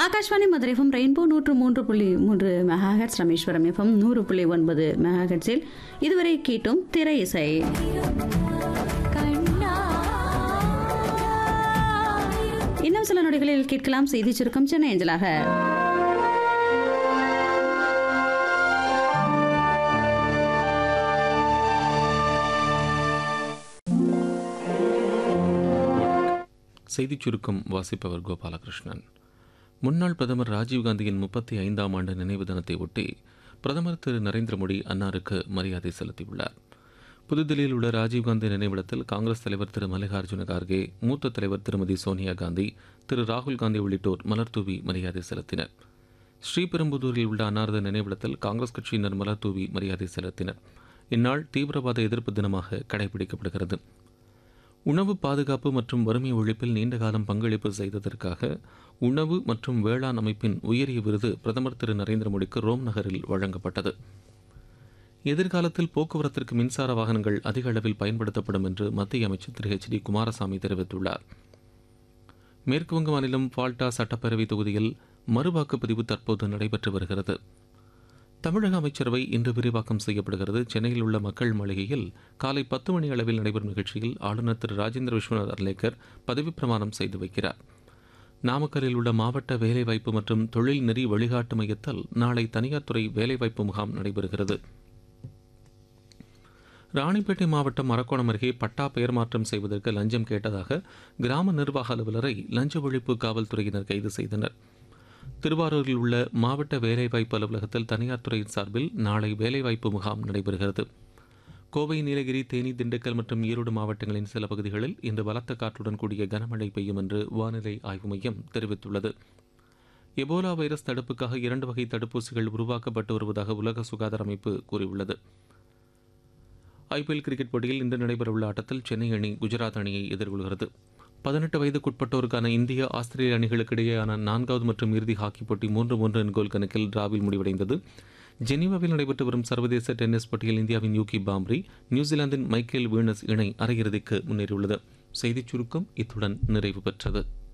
Akashvani Madurai FM rainbow நூற்று மூன்று புள்ளி மூன்று மெகாஹெட்ஸ் ராமேஸ்வரம் எஃப்எம் நூறு புள்ளி ஒன்பது மெகாஹெட்ஸில் இதுவரை கேட்டோம் திரை இசை இன்னும் சில நொடிகளில் கேட்கலாம் செய்தி சுருக்கம் சென்னை அஞ்சலாக செய்திச் சுருக்கம் வாசிப்பவர் கோபாலகிருஷ்ணன் முன்னாள் பிரதமர் ராஜீவ்காந்தியின் முப்பத்தி ஐந்தாம் ஆண்டு நினைவு தினத்தை ஒட்டி பிரதமர் திரு நரேந்திர மோடி அன்னாருக்கு மரியாதை செலுத்தியுள்ளார் புதுதில்லியில் உள்ள ராஜீவ்காந்தி நினைவிடத்தில் காங்கிரஸ் தலைவர் திரு மல்லிகார்ஜுன கார்கே மூத்த தலைவர் திருமதி சோனியா காந்தி திரு ராகுல் காந்தி உள்ளிட்டோர் மலர்தூவி மரியாதை செலுத்தினர் ஸ்ரீபெரும்புதூரில் உள்ள அன்னாரது நினைவிடத்தில் காங்கிரஸ் கட்சியினர் மலர்தூவி மரியாதை செலுத்தினர் இந்நாள் தீவிரவாத எதிர்ப்பு தினமாக கடைபிடிக்கப்படுகிறது உணவு பாதுகாப்பு மற்றும் வறுமை ஒழிப்பில் நீண்ட காலம் பங்களிப்பு செய்ததற்காக உணவு மற்றும் வேளாண் அமைப்பின் உயரிய விருது பிரதமர் திரு நரேந்திர மோடிக்கு ரோம் நகரில் வழங்கப்பட்டது எதிர்காலத்தில் போக்குவரத்திற்கு மின்சார வாகனங்கள் அதிக அளவில் பயன்படுத்தப்படும் என்று மத்திய அமைச்சர் திரு ஹெச் டி குமாரசாமி தெரிவித்துள்ளார் மேற்குவங்க மாநிலம் ஃபால்டா சட்டப்பேரவை தொகுதியில் மறுவாக்குப்பதிவு தற்போது நடைபெற்று வருகிறது தமிழக அமைச்சரவை இன்று விரிவாக்கம் செய்யப்படுகிறது சென்னையில் உள்ள மக்கள் மாளிகையில் காலை பத்து மணி அளவில் நடைபெறும் நிகழ்ச்சியில் ஆளுநர் திரு ராஜேந்திர விஸ்வநாத் அர்லேக்கர் பதவிப் பிரமாணம் செய்து வைக்கிறார் நாமக்கல்லில் உள்ள மாவட்ட வேலைவாய்ப்பு மற்றும் தொழில் நெறி வழிகாட்டு மையத்தில் நாளை தனியார் துறை வேலைவாய்ப்பு முகாம் நடைபெறுகிறது ராணிப்பேட்டை மாவட்டம் அரக்கோணம் அருகே பட்டா பெயர் மாற்றம் செய்வதற்கு லஞ்சம் கேட்டதாக கிராம நிர்வாக அலுவலரை லஞ்ச ஒழிப்பு காவல்துறையினர் கைது செய்தனர் திருவாரூரில் உள்ள மாவட்ட வேலைவாய்ப்பு அலுவலகத்தில் தனியார் துறையின் சார்பில் நாளை வேலைவாய்ப்பு முகாம் நடைபெறுகிறது கோவை நீலகிரி தேனி திண்டுக்கல் மற்றும் ஈரோடு மாவட்டங்களின் சில பகுதிகளில் இன்று பலத்த காற்றுடன் கூடிய கனமழை பெய்யும் என்று வானிலை ஆய்வு மையம் தெரிவித்துள்ளது எபோலா வைரஸ் தடுப்புக்காக இரண்டு வகை தடுப்பூசிகள் உருவாக்கப்பட்டு வருவதாக உலக சுகாதார அமைப்பு கூறியுள்ளது ஐபிஎல் கிரிக்கெட் போட்டியில் இன்று நடைபெறவுள்ள ஆட்டத்தில் சென்னை அணி குஜராத் அணியை எதிர்கொள்கிறது பதினெட்டு வயதுக்குட்பட்டோருக்கான இந்திய ஆஸ்திரேலிய அணிகளுக்கு இடையேயான நான்காவது மற்றும் இறுதி ஹாக்கி போட்டி மூன்று மூன்று என் கோல் கணக்கில் டிராவில் முடிவடைந்தது ஜெனீவாவில் நடைபெற்று வரும் சர்வதேச டென்னிஸ் போட்டியில் இந்தியாவின் யூகி பாம்ரி நியூசிலாந்தின் மைக்கேல் வீனஸ் இணை அரையிறுதிக்கு முன்னேறியுள்ளது செய்திச் சுருக்கம் இத்துடன் நிறைவு பெற்றது